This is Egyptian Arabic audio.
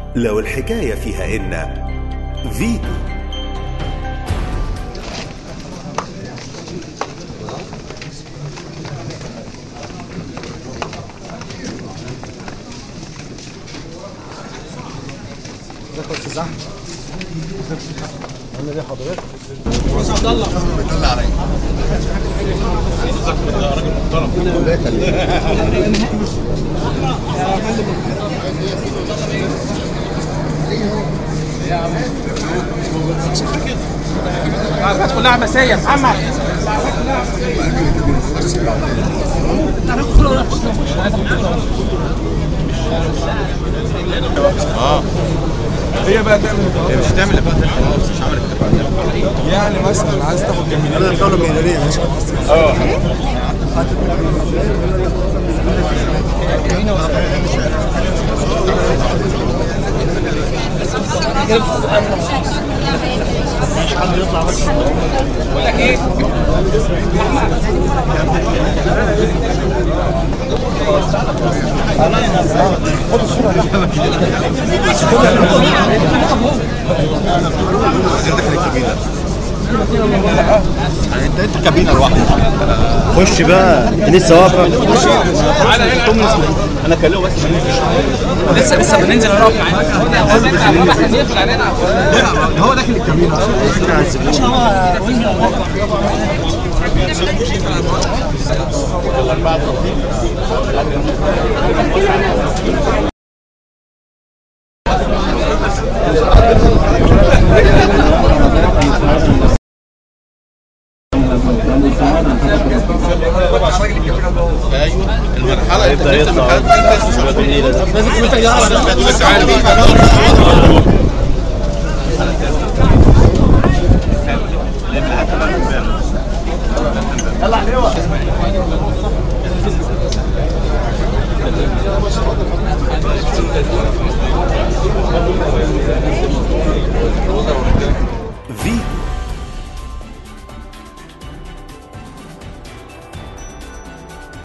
لو الحكاية فيها إن فيتو العربيات كلها عباسيه محمد هي بقى تعمل هي مش هتعمل لفات خلاص مش عملت لفات يعني مثلا عايز تاخد جميل انا الدوله الجمهوريه مش اه بقول لك ايه انت انت كابينه لوحدك خش بقى لسه واقفه انا كلمه بس لسه لسه بننزل نقف معاك احنا نقفل علينا هو داخل الكابينه ايوه المرحله يبدأ يطلع.